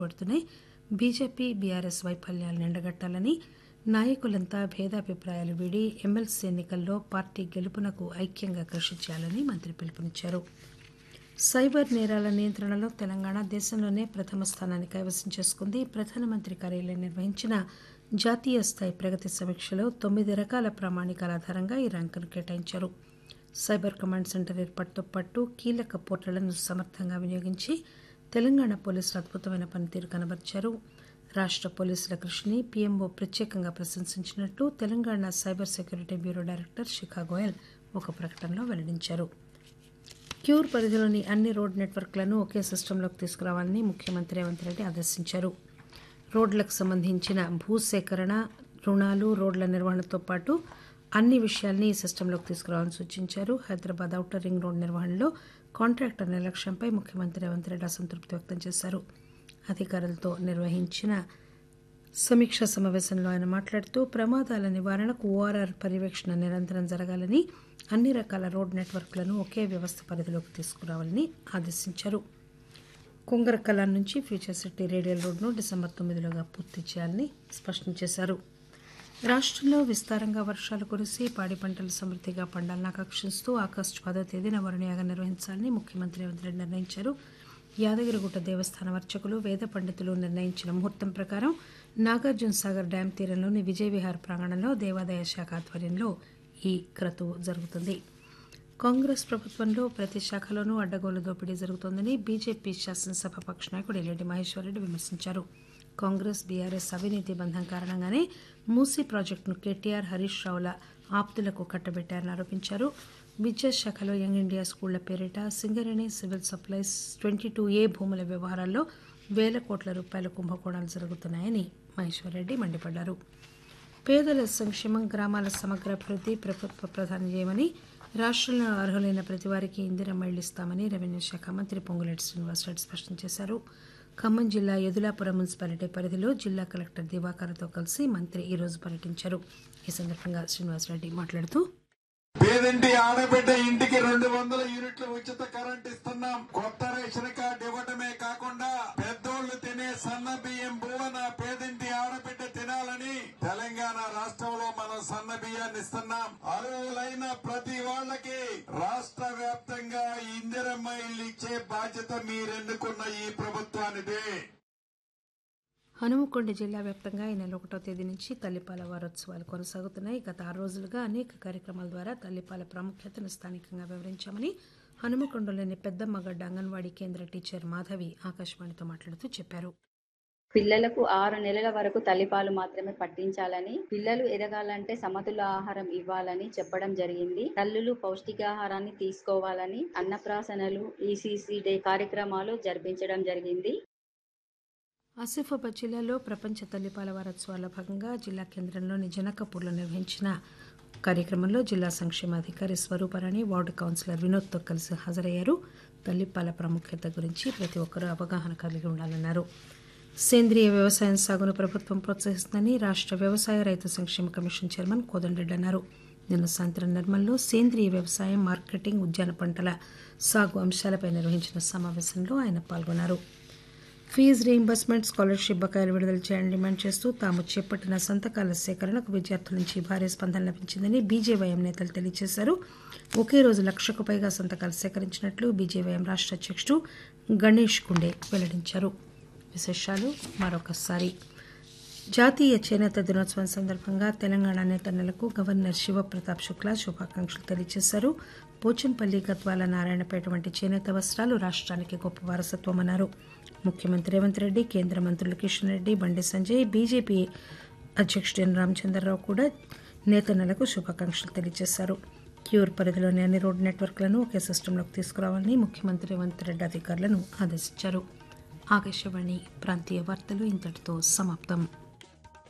పడుతున్నాయి BJP BRS వైఫల్యాలను ఎండగట్టాలని నాయకులంతా భేదాభిప్రాయాలు వీడి ఎమ్మెల్సీ ఎన్నికల్లో పార్టీ గెలుపునకు ఐక్యంగా కృషి చేయాలని మంత్రి పిలుపునిచ్చారు సైబర్ నేరాల నియంత్రణలో తెలంగాణ దేశంలోనే ప్రథమ స్థానాన్ని కైవసం చేసుకుంది ప్రధానమంత్రి కార్యాలయం నిర్వహించిన జాతీయ స్థాయి ప్రగతి సమీక్షలో తొమ్మిది రకాల ప్రామాణికాల ఆధారంగా ఈ ర్యాంకును కేటాయించారు సైబర్ కమాండ్ సెంటర్ ఏర్పాటుతో పాటు కీలక పోర్టళ్లను సమర్థంగా వినియోగించి తెలంగాణ పోలీసులు అద్భుతమైన పనితీరు కనబరిచారు రాష్ట్ర పోలీసుల కృషిని పీఎంఓ ప్రత్యేకంగా ప్రశంసించినట్లు Telangana cyber security bureau director Shikha Goyal ఒక ప్రకటనలో వెల్లడించారు క్యూర్ పరిధిలోని అన్ని రోడ్ నెట్వర్క్లను ఒకే సిస్టంలోకి తీసుకురావాలని ముఖ్యమంత్రి రేవంత్ రెడ్డి ఆదేశించారు రోడ్లకు సంబంధించిన భూసేకరణ రుణాలు రోడ్ల నిర్వహణతో పాటు అన్ని విషయాల్ని ఈ సిస్టంలోకి తీసుకురావాలని సూచించారు హైదరాబాద్ ఔటర్ రింగ్ రోడ్ నిర్వహణలో కాంట్రాక్టర్ నిర్లక్ష్యంపై ముఖ్యమంత్రి రేవంత్ రెడ్డి అసంతృప్తి వ్యక్తం చేశారు అధికారులతో నిర్వహించిన సమీక్షా సమావేశంలో ఆయన మాట్లాడుతూ ప్రమాదాల నివారణకు ఓఆర్ఆర్ పర్యవేక్షణ నిరంతరం జరగాలని అన్ని రకాల రోడ్ నెట్వర్క్లను ఒకే వ్యవస్థ పరిధిలోకి తీసుకురావాలని ఆదేశించారు కుంగరకలాం నుంచి ఫ్యూచర్ సిటీ రేడియల్ రోడ్ను డిసెంబర్ తొమ్మిదిలోగా పూర్తి చేయాలని స్పష్టం చేశారు రాష్ట్రంలో విస్తారంగా వర్షాలు కురిసి పాడి పంటలు సమృద్ధిగా పండాలని ఆకాంక్షిస్తూ ఆగస్టు పదో తేదీన వరుణయాగం నిర్వహించాలని ముఖ్యమంత్రి రేవంత్ రెడ్డి నిర్ణయించారు యాదగిరిగుట్ట దేవస్థానం అర్చకులు వేద పండితులు నిర్ణయించిన ముహూర్తం ప్రకారం నాగార్జున సాగర్ డ్యాం తీరంలోని విజయ విహార్ ప్రాంగణంలో దేవాదాయ శాఖ ఆధ్వర్యంలో ఈ క్రతువు జరుగుతుంది కాంగ్రెస్ ప్రభుత్వంలో ప్రతి శాఖలోనూ అడ్డగోలు దోపిడీ జరుగుతోందని బీజేపీ శాసనసభ పక్ష నాయకుడు ఎల్రెడ్డి మహేశ్వరరెడ్డి విమర్శించారు కాంగ్రెస్ బీఆర్ఎస్ అవినీతి బంధం కారణంగానే మూసీ ప్రాజెక్టును కేటీఆర్ హరీష్ రావుల ఆప్తులకు కట్టబెట్టారని ఆరోపించారు విద్యాశాఖలో యంగ్ ఇండియా స్కూళ్ల పేరిట Singareni civil supplies twenty two A భూముల వ్యవహారాల్లో వేల కోట్ల రూపాయల కుంభకోణాలు జరుగుతున్నాయని మహేశ్వరరెడ్డి మండిపడ్డారు పేదల సంక్షేమం గ్రామాల సమగ్రాభివృద్ధి ప్రభుత్వ ప్రధాన చేయమని రాష్ట్రంలో అర్హులైన ప్రతి వారికి ఇందిరమ్మ ఇళ్లు ఇస్తామని రెవెన్యూ శాఖ మంత్రి పొంగులేటి శ్రీనివాసరెడ్డి స్పష్టం చేశారు ఖమ్మం జిల్లా యదులాపురం మున్సిపాలిటీ పరిధిలో జిల్లా కలెక్టర్ దివాకర్తో కలిసి మంత్రి ఈరోజు పర్యటించారు ఈ సందర్భంగా శ్రీనివాసరెడ్డి మాట్లాడుతూ పేదింటి ఆడబిడ్డ ఇంటికి రెండు వందల యూనిట్ల ఉచిత కరెంట్ ఇస్తున్నాం కొత్త రేషన్ కార్డు ఇవ్వటమే కాకుండా పెద్దోళ్లు తినే సన్న బియ్యం భువన పేదింటి ఆడబిడ్డ తినాలని తెలంగాణ రాష్ట్రంలో మనం సన్న బియ్యాన్ని ఇస్తున్నాం అర్హులైన ప్రతి వాళ్ళకి రాష్ట్ర వ్యాప్తంగా ఇందిరమ్మ ఇల్లు ఇచ్చే బాధ్యత మీరెన్నుకున్న ఈ ప్రభుత్వానిదే హనుమకొండ జిల్లా వ్యాప్తంగా ఈ నెల ఒకటో తేదీ నుంచి తల్లిపాల వారోత్సవాలు కొనసాగుతున్నాయి గత ఆరు రోజులుగా అనేక కార్యక్రమాల ద్వారా తల్లిపాల ప్రాముఖ్యతను స్థానికంగా వివరించామని హనుమకొండలోని పెద్దమ్మగడ్డ అంగన్వాడీ కేంద్ర టీచర్ మాధవి ఆకాశవాణితో మాట్లాడుతూ చెప్పారు పిల్లలకు ఆరు నెలల వరకు తల్లిపాలు మాత్రమే పట్టించాలని పిల్లలు ఎదగాలంటే సమతుల ఆహారం ఇవ్వాలని చెప్పడం జరిగింది తల్లులు పౌష్టికాహారాన్ని తీసుకోవాలని అన్నప్రాసనలు ఈసీసీ డే కార్యక్రమాలు జరిపించడం జరిగింది ఆసిఫాబాద్ జిల్లాలో ప్రపంచ తల్లిపాల వారోత్సవాల్లో భాగంగా జిల్లా కేంద్రంలోని జనకపూర్లో నిర్వహించిన కార్యక్రమంలో జిల్లా సంక్షేమాధికారి స్వరూపరాణి వార్డు కౌన్సిలర్ వినోద్తో కలిసి హాజరయ్యారు తల్లిపాల ప్రాముఖ్యత గురించి ప్రతి ఒక్కరూ అవగాహన కలిగి ఉండాలన్నారు సేంద్రియ వ్యవసాయం సాగును ప్రభుత్వం ప్రోత్సహిస్తుందని రాష్ట్ర వ్యవసాయ రైతు సంక్షేమ కమిషన్ చైర్మన్ కోదండరెడ్డి అన్నారు నిన్న సాయంత్రం నిర్మల్లో సేంద్రియ వ్యవసాయం మార్కెటింగ్ ఉద్యాన పంటల సాగు అంశాలపై నిర్వహించిన సమావేశంలో ఆయన పాల్గొన్నారు ఫీజు రీయింబర్స్మెంట్ స్కాలర్షిప్ బకాయిలు విడుదల చేయాలని డిమాండ్ చేస్తూ తాము చేపట్టిన సంతకాల సేకరణకు విద్యార్థుల నుంచి భారీ స్పందన లభించిందని బీజేవైఎం నేతలు తెలియజేశారు ఒకే రోజు లక్షకు పైగా సంతకాలు సేకరించినట్లు బీజేవైఎం రాష్ట్ర అధ్యక్షుడు గణేష్ కుండే వెల్లడించారు విశేషాలు మరొకసారి జాతీయ చేనేత దినోత్సవం సందర్భంగా తెలంగాణ నేతన్నలకు గవర్నర్ శివప్రతాప్ శుక్లా శుభాకాంక్షలు తెలియజేశారు పోచంపల్లి గద్వాల నారాయణపేట వంటి చేనేత వస్త్రాలు రాష్ట్రానికి గొప్ప వారసత్వమన్నారు ముఖ్యమంత్రి రేవంత్ రెడ్డి కేంద్ర మంత్రులు కిషన్ రెడ్డి బండి సంజయ్ బీజేపీ అధ్యక్షుడు ఎన్ రామచంద్రరావు కూడా నేతన్నలకు శుభాకాంక్షలు తెలియజేశారు క్యూర్ పరిధిలోని అన్ని రోడ్డు నెట్వర్క్లను ఒకే సిస్టంలోకి తీసుకురావాలని ముఖ్యమంత్రి రేవంత్ రెడ్డి అధికారులను ఆదేశించారు ఆకాశవాణి ప్రాంతీయ వార్తలు ఇంతటితో సమాప్తం